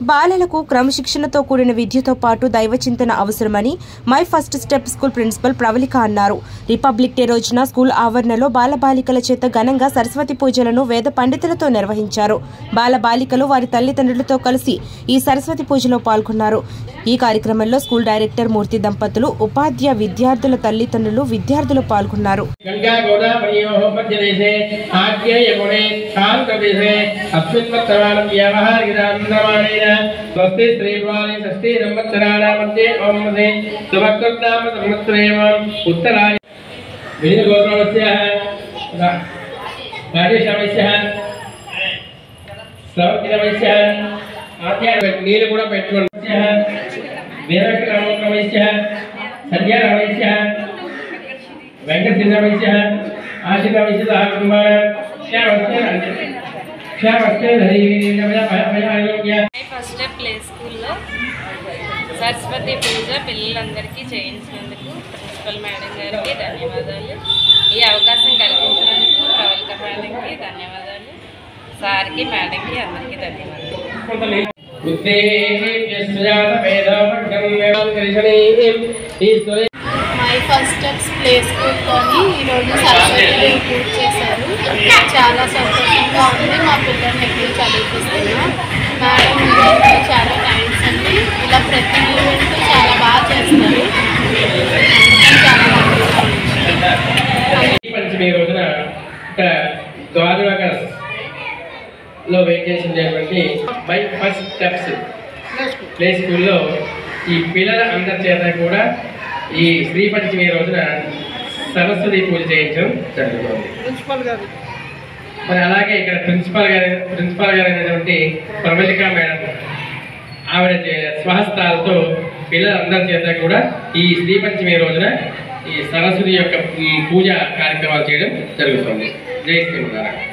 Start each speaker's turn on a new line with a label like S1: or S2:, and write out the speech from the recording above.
S1: బాలలకు క్రమశిక్షణతో కూడిన విద్యతో పాటు దైవ చింతన అవసరమని my first step school principal Pravalika అన్నారు రిపబ్లిక్ డే రోజున స్కూల్ ఆవరణలో బాలబాలికల చేత ఘనంగా సరస్వతి పూజలను వేద పండితులతో నిర్వహించారు బాలబాలికలు వారి తల్లిదండ్రులతో కలిసి ఈ సరస్వతి పూజలో పాల్గొన్నారు ఈ కార్యక్రమంలో స్కూల్ డైరెక్టర్ మూర్తి దంపతులు ఉపాధ్యాయ విద్యార్థుల తల్లిదండ్రులు విద్యార్థులు పాల్గొన్నారు
S2: गंगा गोदावरीयोः मध्यदेशे आद्ये यमुने शान्तदेशे अस्मिन् मत्सराणं व्यावहारिकदानन्दमानेन स्वस्ति श्रीद्वारे षष्ठी संवत्सराणां मध्ये ओं मधे सुभक्तनाम संवत्सरेवम् उत्तराय विनिगोत्रमस्यः రాజేశమస్యः సౌఖ్యమస్యः ఆధ్యాత్మ నీళ్ళు కూడా పెట్టుకోండి వీరక్రమస్య సంధ్యారమస్య వెంకటసింహవైశ్య ఆశితవైశ్య సహ కుమార శ్యామస్య శ్యామస్య ధైర్య
S3: మై ఫస్ట్ స్టెప్ ప్లే స్కూల్లో సరస్వతి పూజ పిల్లలందరికీ చేయించినందుకు ప్రిన్సిపల్ మేడం గారికి ధన్యవాదాలు ఈ అవకాశం కల్పించినందుకు ప్రవళిక మేడంకి ధన్యవాదాలు సార్కి మేడంకి అందరికీ ధన్యవాదాలు
S2: ఈశ్వరే
S4: మై ఫస్ట్ స్టెప్స్ ప్లే స్కూల్తోని ఈరోజు సరస్వతి పూజ చేశారు చాలా సంతోషంగా ఉంది మా పిల్లల్ని ఎక్కడ చదివిపిస్తున్నా మేడం అందరికీ చాలా థ్యాంక్స్ అండి ఇలా ప్రతి ఈవెంట్ చాలా బాగా చేస్తారు అందుకని చాలా హ్యాపీగా ఉంది.
S2: పంచమి రోజున ఇక్కడ ద్వారనగర్ లో వెయిట్ చేసినటువంటి మై ఫస్ట్ స్టెప్స్ ప్లే స్కూల్లో ఈ పిల్లల అందరి చేత కూడా ఈ శ్రీ పంచమి రోజున సరస్వతి పూజ చేయించడం జరుగుతుంది
S5: ప్రిన్సిపల్ గారు
S2: మరి అలాగే ఇక్కడ ప్రిన్సిపాల్ గారు ప్రిన్సిపాల్ గారు అయినటువంటి ప్రవళిక మేడం ఆవిడ చే- స్వహస్తాలతో పిల్లలందరి చేత కూడా ఈ శ్రీ పంచమి రోజున ఈ సరస్వతి యొక్క మ్, పూజ కార్యక్రమాలు చేయడం జరుగుతుంది జై శ్రీమన్నారాయణ